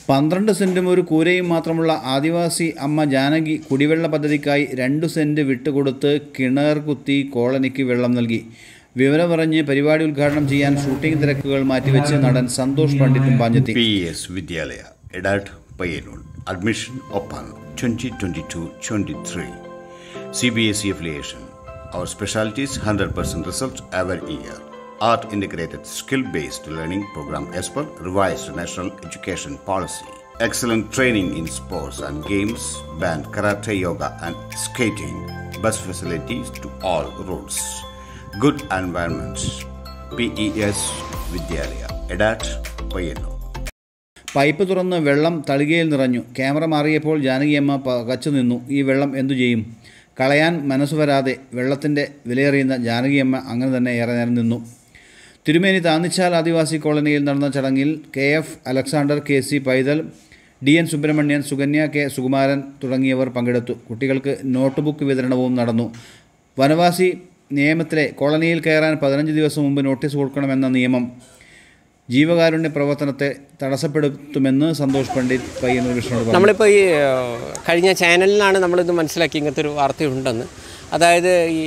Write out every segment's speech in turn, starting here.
പന്ത്രണ്ട് സെൻറ്റും ഒരു കൂരയും മാത്രമുള്ള ആദിവാസി അമ്മ ജാനകി കുടിവെള്ള പദ്ധതിക്കായി രണ്ടു സെൻറ്റ് വിട്ടുകൊടുത്ത് കിണർ കുത്തി കോളനിക്ക് വെള്ളം നൽകി വിവരമറിഞ്ഞ് പരിപാടി ഉദ്ഘാടനം ചെയ്യാൻ ഷൂട്ടിംഗ് തിരക്കുകൾ മാറ്റിവെച്ച് നടൻ സന്തോഷ് പണ്ഡിറ്റും പാഞ്ഞെത്തി PES Vidyalaya, Edat Payanur. Admission open 2022-23. CBSE affiliation. Our specialties 100% results every year. Art integrated skill-based learning program as per revised national education policy. Excellent training in sports and games, band, karate, yoga and skating. Bus facilities to all routes. Good environment. PES Vidyalaya, Edat Payanur. Pipe തുറന്ന് വെള്ളം തളികയിൽ നിറഞ്ഞു camera മാറിയപ്പോൾ ജാനകിയമ്മ പകച്ചു നിന്നു ഈ വെള്ളം എന്തു ചെയ്യും കളയാൻ മനസ്സു വരാതെ വെള്ളത്തിൻ്റെ വിലയറിയുന്ന ജാനകിയമ്മ അങ്ങനെ തന്നെ ഏറെ നേരം നിന്നു തിരുമേനി താന്നിച്ചാൽ ആദിവാസി കോളനിയിൽ നടന്ന ചടങ്ങിൽ K F Alexander K C Paithal D N Subramanian Sukanya K Sukumaran തുടങ്ങിയവർ പങ്കെടുത്തു കുട്ടികൾക്ക് നോട്ട് ബുക്ക് വിതരണവും നടന്നു വനവാസി നിയമത്തിലെ കോളനിയിൽ കയറാൻ പതിനഞ്ച് ദിവസം മുമ്പ് നോട്ടീസ് കൊടുക്കണമെന്ന നിയമം ജീവകാരുണ്യ പ്രവർത്തനത്തെ തടസ്സപ്പെടുത്തുമെന്ന് സന്തോഷ് പണ്ഡിറ്റ് പയ്യന്നൂർ കൃഷ്ണനോട് പറഞ്ഞു നമ്മളിപ്പോൾ ഈ ഏഹ്, കഴിഞ്ഞ ചാനലിലാണ് നമ്മളിത് മനസ്സിലാക്കി ഇങ്ങനത്തെ ഒരു വാർത്തയുണ്ടെന്ന് അതായത് ഈ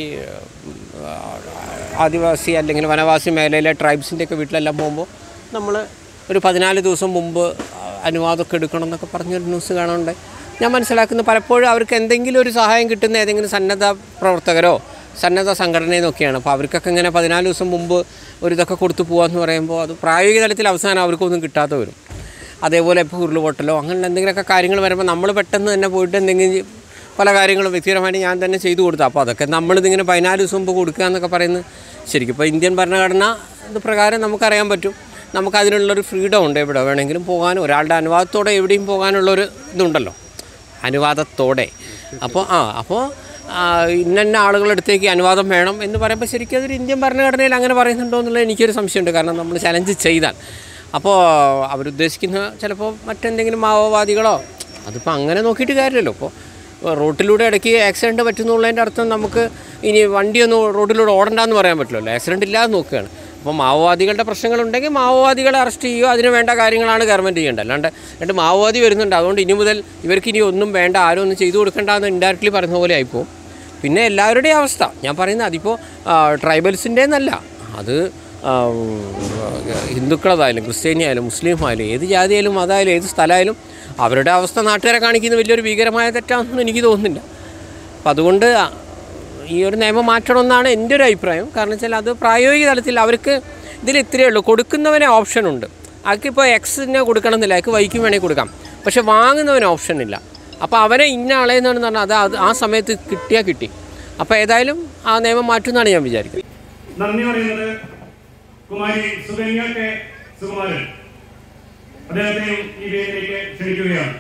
ഏഹ്, ആദിവാസി അല്ലെങ്കിൽ വനവാസി മേഖലയിലെ ട്രൈബ്സിൻ്റെയൊക്കെ വീട്ടിലെല്ലാം പോകുമ്പോൾ നമ്മൾ ഒരു പതിനാല് ദിവസം മുമ്പ് അനുവാദമൊക്കെ എടുക്കണം എന്നൊക്കെ പറഞ്ഞൊരു ന്യൂസ് കാണുന്നുണ്ട് ഞാൻ മനസ്സിലാക്കുന്നത് പലപ്പോഴും അവർക്ക് എന്തെങ്കിലും ഒരു സഹായം കിട്ടുന്ന ഏതെങ്കിലും സന്നദ്ധ പ്രവർത്തകരോ സന്നദ്ധ സംഘടനയിൽ നിന്നൊക്കെയാണ് അപ്പോൾ അവർക്കൊക്കെ ഇങ്ങനെ പതിനാല് ദിവസം മുമ്പ് ഒരു ഇതൊക്കെ കൊടുത്തു പോകാമെന്ന് പറയുമ്പോൾ അത് പ്രായോഗിക തലത്തിൽ അവസാനം അവർക്കൊന്നും കിട്ടാതെ വരും അതേപോലെ ഇപ്പോൾ ഉരുളുപൊട്ടലോ അങ്ങനെയുള്ള എന്തെങ്കിലുമൊക്കെ കാര്യങ്ങൾ വരുമ്പോൾ നമ്മൾ പെട്ടെന്ന് തന്നെ പോയിട്ട് എന്തെങ്കിലും ചെയ്- പല കാര്യങ്ങളും വ്യക്തിപരമായിട്ട് ഞാൻ തന്നെ ചെയ്തു കൊടുത്തു അപ്പോൾ അതൊക്കെ നമ്മളിതിങ്ങനെ പതിനാല് ദിവസം മുമ്പ് കൊടുക്കുക എന്നൊക്കെ പറയുന്നത് ശരിക്കും ഇപ്പോൾ ഇന്ത്യൻ ഭരണഘടന ഇത് പ്രകാരം നമുക്കറിയാൻ പറ്റും നമുക്ക് അതിനുള്ളൊരു ഫ്രീഡം ഉണ്ട് എവിടെ വേണമെങ്കിലും പോകാനും ഒരാളുടെ അനുവാദത്തോടെ എവിടെയും പോകാനുള്ളൊരു ഇതുണ്ടല്ലോ അനുവാദത്തോടെ അപ്പോൾ ആ അപ്പോൾ ഇന്ന ഇന്ന ആളുകളുടെ അടുത്തേക്ക് അനുവാദം വേണം എന്ന് പറയുമ്പോൾ ശരിക്കും അതൊരു ഇന്ത്യൻ ഭരണഘടനയിൽ അങ്ങനെ പറയുന്നുണ്ടോ എന്നുള്ളത് എനിക്കൊരു സംശയമുണ്ട് കാരണം നമ്മൾ ചലഞ്ച് ചെയ്താൽ അപ്പോൾ അവരുദ്ദേശിക്കുന്ന ചിലപ്പോൾ മറ്റെന്തെങ്കിലും മാവോവാദികളോ അതിപ്പോൾ അങ്ങനെ നോക്കിയിട്ട് കാര്യമല്ലോ ഇപ്പോൾ റോട്ടിലൂടെ ഇടയ്ക്ക് ആക്സിഡൻറ്റ് പറ്റുന്നുള്ളതിൻ്റെ അർത്ഥം നമുക്ക് ഇനി വണ്ടിയൊന്നും റോഡിലൂടെ ഓടണ്ടെന്ന് പറയാൻ പറ്റില്ലല്ലോ ആക്സിഡൻറ്റ് ഇല്ലാതെ നോക്കുകയാണ് അപ്പോൾ മാവോവാദികളുടെ പ്രശ്നങ്ങളുണ്ടെങ്കിൽ മാവോവാദികളെ അറസ്റ്റ് ചെയ്യുകയോ അതിന് വേണ്ട കാര്യങ്ങളാണ് ഗവൺമെൻറ് ചെയ്യേണ്ടത് അല്ലാണ്ട് രണ്ട് മാവോവാദി വരുന്നുണ്ട് അതുകൊണ്ട് ഇനി മുതൽ ഇവർക്ക് ഇനി ഒന്നും വേണ്ട ആരും ഒന്നും ചെയ്തു കൊടുക്കേണ്ടെന്ന് ഇൻഡയറക്റ്റ്ലി പറയുന്ന പോലെ ആയിപ്പോൾ പിന്നെ എല്ലാവരുടെയും അവസ്ഥ ഞാൻ പറയുന്നത് അതിപ്പോൾ ട്രൈബൽസിൻ്റെ എന്നല്ല അത് ആ, ഹിന്ദുക്കളതായാലും ക്രിസ്ത്യാനിയായാലും മുസ്ലിം ആയാലും ഏത് ജാതിയായാലും മതമായാലും ഏത് സ്ഥലമായാലും അവരുടെ അവസ്ഥ നാട്ടുകാരെ കാണിക്കുന്ന വലിയൊരു ഭീകരമായ തെറ്റാണെന്ന് എനിക്ക് തോന്നുന്നില്ല അപ്പം അതുകൊണ്ട് ഈ ഒരു നിയമം മാറ്റണമെന്നാണ് എൻ്റെ ഒരു അഭിപ്രായം കാരണം വെച്ചാൽ അത് പ്രായോഗിക തലത്തിൽ അവർക്ക് ഇതിൽ ഇത്രയേ ഉള്ളൂ കൊടുക്കുന്നവനെ ഓപ്ഷനുണ്ട് അവർക്കിപ്പോൾ എക്സിനെ കൊടുക്കണമെന്നില്ല അയാൾക്ക് വൈക്കും വേണമെങ്കിൽ കൊടുക്കാം പക്ഷെ വാങ്ങുന്നവന് ഓപ്ഷൻ ഇല്ല അപ്പോൾ അവനെ ഇന്ന ആളെന്നാണ് പറഞ്ഞാൽ അത് അത് ആ സമയത്ത് കിട്ടിയാൽ കിട്ടി അപ്പോൾ ഏതായാലും ആ നിയമം മാറ്റുമെന്നാണ് ഞാൻ വിചാരിക്കുന്നത് നന്ദി പറയുന്നത് കുമാരി സുകന്യ കെ സുകുമാരൻ അദ്ദേഹത്തെയും ഈ വേദിയിലേക്ക് ക്ഷണിക്കുകയാണ്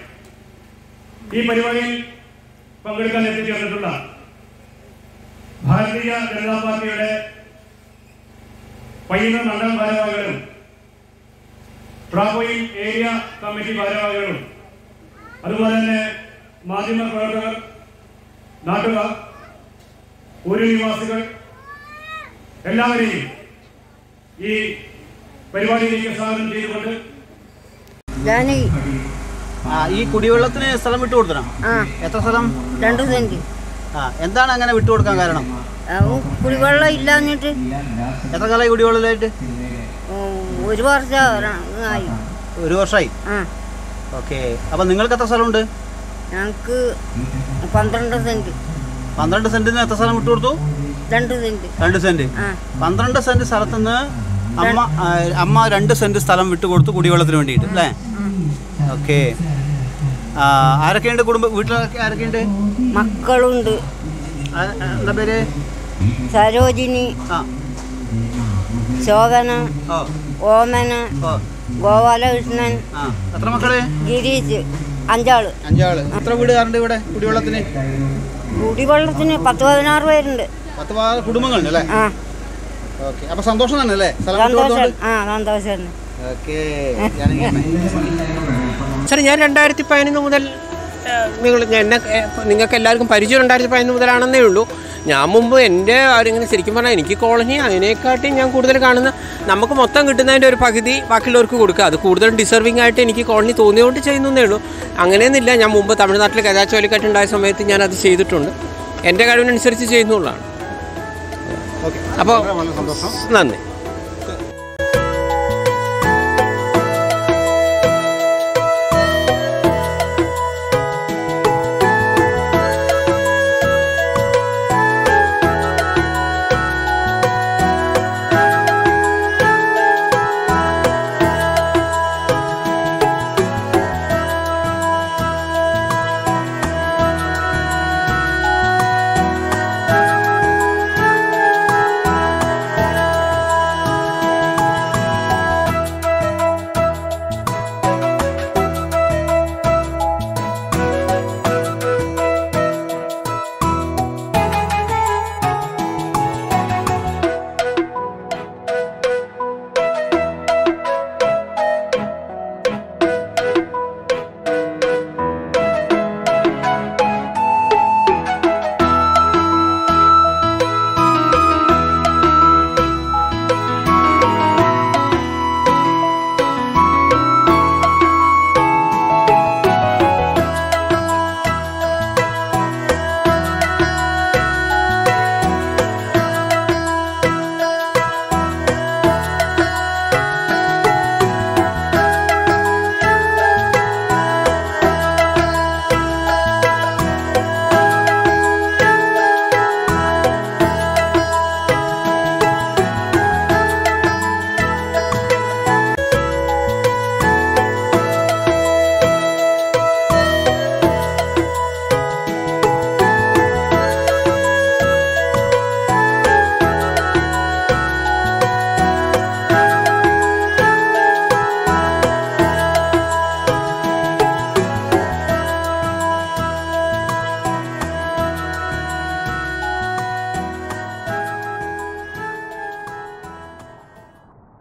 ഈ പരിപാടിയിൽ പങ്കെടുക്കാൻ എത്തിച്ചേർന്നിട്ടുള്ള ഭാരതീയ ജനതാ പാർട്ടിയുടെ പയ്യന്നൂർ മണ്ഡലം ഭാരവാഹികളും ട്രാപ്പോയിൽ ഏരിയ കമ്മിറ്റി ഭാരവാഹികളും അതുപോലെ തന്നെ മാധ്യമ പ്രവർത്തകർ നാട്ടുകാർ ഒരു നിവാസികൾ എല്ലാവരെയും ഈ പരിപാടിയിലേക്ക് സ്വാഗതം ചെയ്തുകൊണ്ട് ജാനകി ആ ഈ കുടിവെള്ളത്തിന് സ്ഥലം വിട്ടു കൊടുക്കണം ആ എത്ര സ്ഥലം രണ്ട് സെന്റ് ആ എന്താണ് അങ്ങനെ വിട്ടു കൊടുക്കാൻ കാരണം അവൻ കുടിവെള്ളം ഇല്ലാഞ്ഞിട്ട് എത്ര കാലമായി കുടിവെള്ളമായിട്ട് ഉം, ഒരു വർഷം ആയി ഒരു വർഷമായി ആ ഓക്കെ അപ്പം നിങ്ങൾക്ക് എത്ര സ്ഥലമുണ്ട് ഞങ്ങൾക്ക് പന്ത്രണ്ട് സെന്റ് പന്ത്രണ്ട് സെന്റിന് എത്ര സ്ഥലം വിട്ടു കൊടുത്തു രണ്ട് സെന്റ് രണ്ട് സെന്റ് ആ പന്ത്രണ്ട് സെന്റ് സ്ഥലത്തുനിന്ന് അമ്മ ആ, അമ്മ രണ്ട് സെന്റ് സ്ഥലം വിട്ടു കൊടുത്തു കുടിവെള്ളത്തിന് വേണ്ടിയിട്ട് അല്ലേ ഓക്കെ ആരൊക്കെയുണ്ട് കുടുംബ വീട്ടിലൊക്കെ ആരൊക്കെയുണ്ട് മക്കളുണ്ട് ആ, ആ, എന്താ പേര് സരോജിനി ആ ശോഭന ഓ ഓമന ഓ ഗോപാലകൃഷ്ണൻ ആ എത്ര മക്കള് ഗിരീഷ് അഞ്ചാള് അഞ്ചാള് എത്ര വീടുകാരുണ്ട് ഇവിടെ കുടിവെള്ളത്തിന് കുടിവെള്ളത്തിന് പത്ത് പതിനാറ് പേരുണ്ട് പത്ത് പതിനാറ് കുടുംബങ്ങളുണ്ട് അല്ലേ ആ ഓക്കെ അപ്പൊ സന്തോഷം തന്നെ അല്ലേ സ്ഥലം വിട്ടു സന്തോഷം കൊടുത്തോണ്ട്? ആ സന്തോഷം ഓക്കെ ഞാനിങ്ങനെ സാർ ഞാൻ രണ്ടായിരത്തി പതിനൊന്ന് മുതൽ ഏഹ്, നിങ്ങൾ എന്നെ ഏഹ്, നിങ്ങൾക്ക് എല്ലാവർക്കും പരിചയം രണ്ടായിരത്തി പതിനൊന്ന് മുതലാണെന്നേ ഉള്ളൂ ഞാൻ മുമ്പ് എൻ്റെ ആരെങ്കിലും ശരിക്കും പറഞ്ഞാൽ എനിക്ക് കോളനി അതിനെക്കാട്ടി ഞാൻ കൂടുതൽ കാണുന്ന നമുക്ക് മൊത്തം കിട്ടുന്നതിൻ്റെ ഒരു പകുതി ബാക്കിയുള്ളവർക്ക് കൊടുക്കുക അത് കൂടുതലും ഡിസർവിംഗ് ആയിട്ട് എനിക്ക് കോളനി തോന്നിയതുകൊണ്ട് ചെയ്യുന്നതേ ഉള്ളൂ അങ്ങനെയൊന്നുമില്ല ഞാൻ മുമ്പ് തമിഴ്നാട്ടിൽ ഗതാച്ചോലിക്കാട്ടുണ്ടായ സമയത്ത് ഞാൻ അത് ചെയ്തിട്ടുണ്ട് എൻ്റെ കഴിവിനനുസരിച്ച് ചെയ്യുന്നുള്ളതാണ് ഓക്കെ അപ്പോൾ വളരെ സന്തോഷം നന്ദി